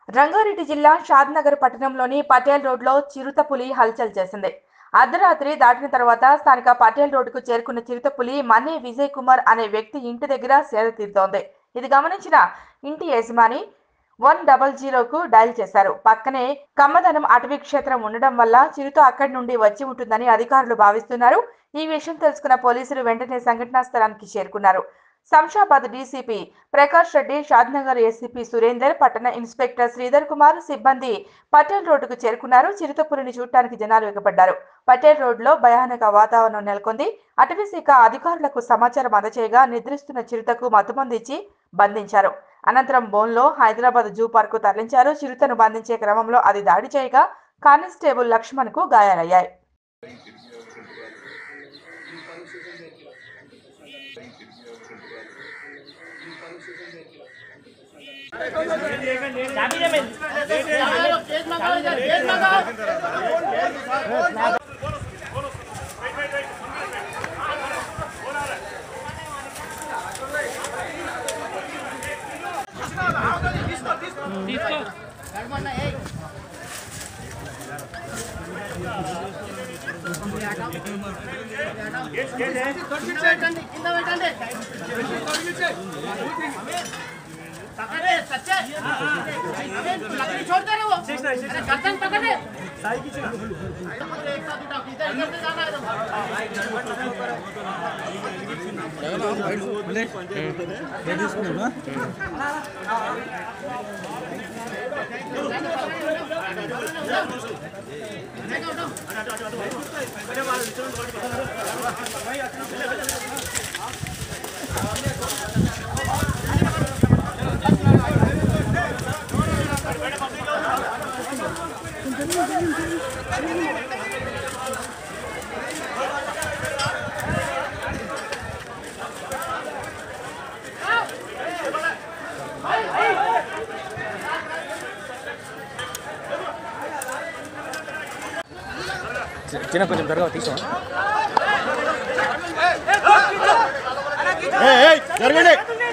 రంగారెడ్డి జిల్లా షాద్నగర్ పట్టణంలోని పటేల్ రోడ్లో చిరుతపులి హల్చల్ చేసింది అర్ధరాత్రి దాటిన తర్వాత స్థానిక పటేల్ రోడ్డుకు చేరుకున్న చిరుతపులి మన్నే విజయ్ కుమార్ అనే వ్యక్తి ఇంటి దగ్గర సేద తీరుతోంది ఇది గమనించిన ఇంటి యజమాని వన్ డబల్ జీరోకు డయల్ చేశారు పక్కనే కమ్మదనం అటవీ క్షేత్రం ఉండడం వల్ల చిరుత అక్కడి నుండి వచ్చి ఉంటుందని అధికారులు భావిస్తున్నారు ఈ విషయం తెలుసుకున్న పోలీసులు వెంటనే సంఘటనా స్థలానికి చేరుకున్నారు శంషాబాద్ డీసీపీ ప్రకాష్ రెడ్డి షాద్నగర్ ఏసీపీ సురేందర్ పట్టణ ఇన్స్పెక్టర్ శ్రీధర్ కుమార్ సిబ్బంది పటేల్ రోడ్డుకు చేరుకున్నారు చిరుతపులిని చూడటానికి జనాలు ఎగబడ్డారు పటేల్ రోడ్లో భయానక వాతావరణం నెలకొంది అటవీ శాఖ అధికారులకు సమాచారం అందచేయగా నిద్రిస్తున్న చిరుతకు మత్తుమందిచ్చి బంధించారు అనంతరం బోన్లో హైదరాబాద్ జూ పార్కు తరలించారు చిరుతను బంధించే క్రమంలో అది దాడి చేయగా కానిస్టేబుల్ లక్ష్మణ్ కు గాయాలయ్యాయి పెట్టండి కింద పెట్టండి पकड़े सच्चे अबे लकड़ी छोड़ दे रहे हो अरे गर्दन पकड़े एक साथ उठाओ इधर इधर से जाना है तुम చిన్న కొంచెం త్వరగా తీసుకో జరగండి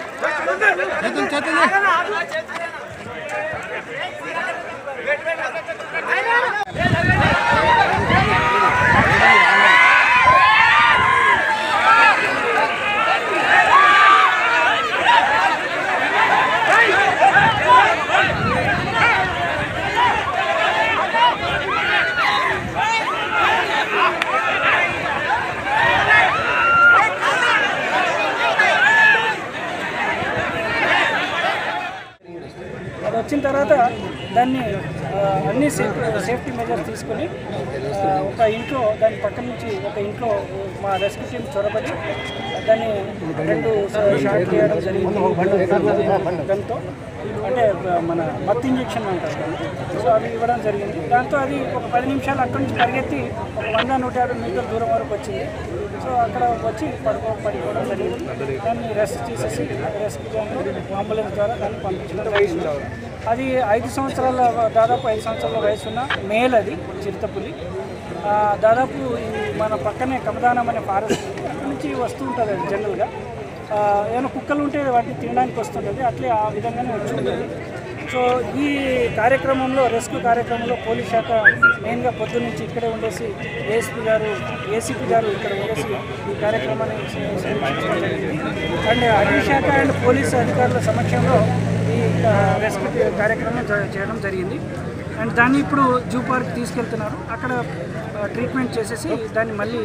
అది వచ్చిన తర్వాత దాన్ని ఆ, అన్ని సేఫ్టీ సేఫ్టీ మెజర్స్ తీసుకొని ఆ, ఒక ఇంట్లో దాని పక్క నుంచి ఒక ఇంట్లో మా రెస్క్యూ టీం చొరబడి దాన్ని రెండు షాట్ చేయడం జరిగింది గన్తో అంటే మన మత్ ఇంజెక్షన్ అంటారు దాన్ని సో అది ఇవ్వడం జరిగింది దాంతో అది ఒక పది నిమిషాలు అక్కడి నుంచి పరిగెత్తి ఒక వంద నూట యాభై మీటర్ల దూరం వరకు వచ్చింది సో అక్కడ వచ్చి పడుకో పడిపోవడం జరిగింది దాన్ని రెస్ట్ చేసేసి రెస్క్యూ అంబులెన్స్ ద్వారా దాన్ని పంపించడం జరిగింది అది ఐదు సంవత్సరాల దాదాపు ఐదు సంవత్సరాల వయసున్న మేల్ అది చిరుతపులి ఆ, దాదాపు ఈ మన పక్కనే కమదానం అనే ఫారెస్ట్ అక్కడి నుంచి వస్తూ ఉంటుంది అది జనరల్గా ఆ, ఏమైనా కుక్కలు ఉంటే వాటిని తినడానికి వస్తుంటుంది అట్లే ఆ విధంగానే వచ్చి ఉంటుంది సో ఈ కార్యక్రమంలో రెస్క్యూ కార్యక్రమంలో పోలీస్ శాఖ మెయిన్గా పొద్దు నుంచి ఇక్కడే ఉండేసి ఏఎస్పీ గారు ఏసీపీ గారు ఇక్కడ ఉండేసి ఈ కార్యక్రమాన్ని సమీక్షించడం జరిగింది అండ్ అటవీ శాఖ అండ్ పోలీసు అధికారుల సమక్షంలో ఈ ఆ, రెస్క్యూ కార్యక్రమం జ- చేయడం జరిగింది అండ్ దాన్ని ఇప్పుడు జూ పార్క్ తీసుకెళ్తున్నారు అక్కడ ఆ, ట్రీట్మెంట్ చేసేసి దాన్ని మళ్ళీ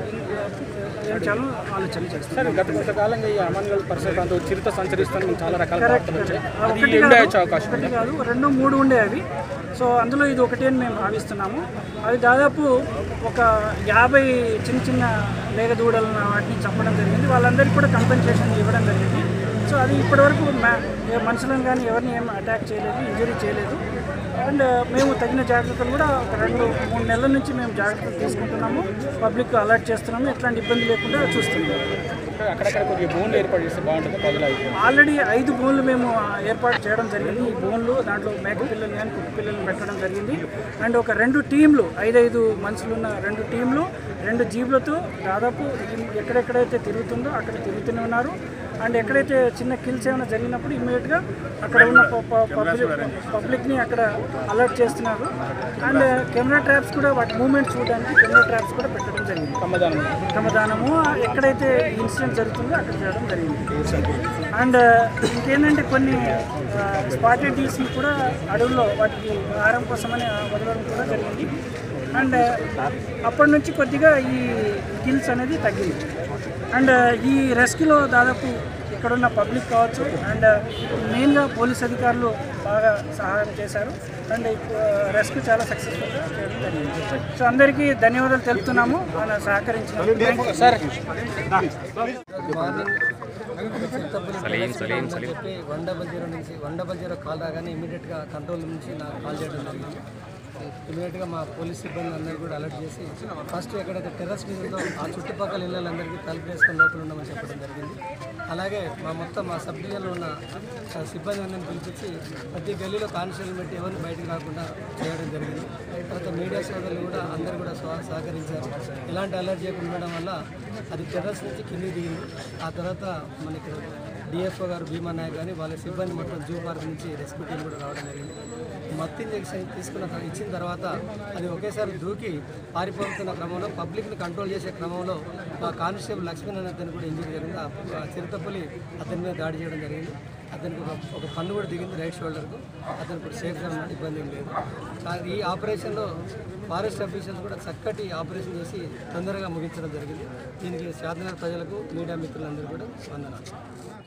ఏం చేయాలో ఆలోచన చేస్తారు సార్ గత కొంతకాలంగా ఈ అమన్గల్ పరిసర ప్రాంతం చిరుత సంచరిస్తాను మేము చాలా రకాల కరెక్ట్ వార్తలు వచ్చాయి కరెక్ట్. అది ఒకటి ఎండ్ కాదు, అయ్యే అవకాశం ఒకటి కాదు రెండు మూడు ఉండే అవి సో అందులో ఇది ఒకటి అని మేము భావిస్తున్నాము అవి దాదాపు ఒక యాభై చిన్న చిన్న లేగదూడలను వాటిని చంపడం జరిగింది వాళ్ళందరికీ కూడా కంపెన్సేషన్ ఇవ్వడం జరిగింది సో అది ఇప్పటివరకు మ్యా- ఏ మనుషులను కానీ ఎవరిని ఏం అటాక్ చేయలేదు ఇంజరీ చేయలేదు అండ్ మేము తగిన జాగ్రత్తలు కూడా ఒక రెండు మూడు నెలల నుంచి మేము జాగ్రత్తలు తీసుకుంటున్నాము పబ్లిక్ అలర్ట్ చేస్తున్నాము ఎట్లాంటి ఇబ్బంది లేకుండా చూస్తున్నాము అక్కడక్కడ కొద్దిగా బోన్లు ఏర్పాటు చేస్తే బాగుంటుంది ప్రజలు అయితే ఆల్రెడీ ఐదు బోన్లు మేము ఏర్పాటు చేయడం జరిగింది ఈ బోన్లు దాంట్లో మేక పిల్లలు కానీ కుక్క పిల్లల్ని పెట్టడం జరిగింది అండ్ ఒక రెండు టీంలు ఐదైదు మనుషులు ఉన్న రెండు టీంలు రెండు జీబులతో దాదాపు ఈ ఎక్కడెక్కడైతే తిరుగుతుందో అక్కడ తిరుగుతూనే ఉన్నారు అండ్ ఎక్కడైతే చిన్న కిల్స్ ఏమైనా జరిగినప్పుడు ఇమీడియట్గా అక్కడ ఉన్న ప- ప- పబ్లిక్ పబ్లిక్ని అక్కడ అలర్ట్ చేస్తున్నారు అండ్ కెమెరా ట్రాప్స్ కూడా వాటి మూమెంట్ చూడడానికి కెమెరా ట్రాప్స్ కూడా పెట్టడం జరిగింది కమ్మదానం శ్రమదానము ఎక్కడైతే ఇన్సిడెంట్ జరుగుతుందో అక్కడ చేయడం జరిగింది అండ్ ఇంకేంటంటే కొన్ని స్పాటెడ్ డీస్ని కూడా అడవుల్లో వాటికి ఆహారం కోసమని వదలడం కూడా జరిగింది అండ్ అప్పటి నుంచి కొద్దిగా ఈ కిల్స్ అనేది తగ్గింది అండ్ ఈ రెస్క్యూలో దాదాపు ఇక్కడున్న పబ్లిక్ కావచ్చు అండ్ మెయిన్గా పోలీస్ అధికారులు బాగా సహాయం చేశారు అండ్ రెస్క్యూ చాలా సక్సెస్ఫుల్గా చేయడం జరిగింది సో అందరికీ ధన్యవాదాలు తెలుపుతున్నాము మన సహకరించిన సార్ మార్నింగ్ చింతపల్లి చెప్పి వన్ డబల్ జీరో నుంచి వన్ డబల్ జీరో కాల్ రాగానే ఇమీడియట్గా కంట్రోల్ నుంచి నాకు కాల్ చేయడం జరిగింది ఇమీడియట్గా మా పోలీస్ సిబ్బంది అందరూ కూడా అలర్ట్ చేసి ఫస్ట్ ఎక్కడైతే టెర్రస్ మీద ఉందో ఆ చుట్టుపక్కల ఇళ్ళందరికీ తలుపు వేసుకొని లోపల ఉండమని చెప్పడం జరిగింది అలాగే మా మొత్తం మా సబ్ డివిజన్లో ఉన్న ఆ సిబ్బంది అందరిని పిలిపించి ప్రతి గల్లీలో కానిస్టేబుల్ పెట్టి ఎవరిని బయటకు రాకుండా చేయడం జరిగింది తర్వాత మీడియా సోదరులు కూడా అందరూ కూడా సహ- సహకరించారు ఎలాంటి అలర్ట్ చేయకుండా ఉండడం వల్ల అది టెర్రస్ నుంచి కిందికి దిగింది ఆ తర్వాత మనకి డిఎఫ్ఓ గారు భీమా నాయక్ కానీ వాళ్ళ సిబ్బంది మొత్తం జూ పార్క్ నుంచి రెస్క్యూ టీం కూడా రావడం జరిగింది మత్తు ఇంజెక్షన్ తీసుకున్న తర్వా- ఇచ్చిన తర్వాత అది ఒకేసారి దూకి పారిపోతున్న క్రమంలో పబ్లిక్ని కంట్రోల్ చేసే క్రమంలో ఆ కానిస్టేబుల్ లక్ష్మణ్ అనే అతను కూడా ఇంజరీ జరిగింది ఆ ఆ చిరుతపులి అతని మీద దాడి చేయడం జరిగింది అతనికి ఒక ఒక పన్ను కూడా దిగింది రైట్ షోల్డర్కు అతను ఇప్పుడు సేఫ్గా ఉన్నాడు ఇబ్బంది ఏం లేదు కానీ ఈ ఆపరేషన్లో ఫారెస్ట్ అఫీషియల్స్ కూడా చక్కటి ఆపరేషన్ చేసి తొందరగా ముగించడం జరిగింది దీనికి శాతనగర్ ప్రజలకు మీడియా మిత్రులందరూ కూడా వందనాలు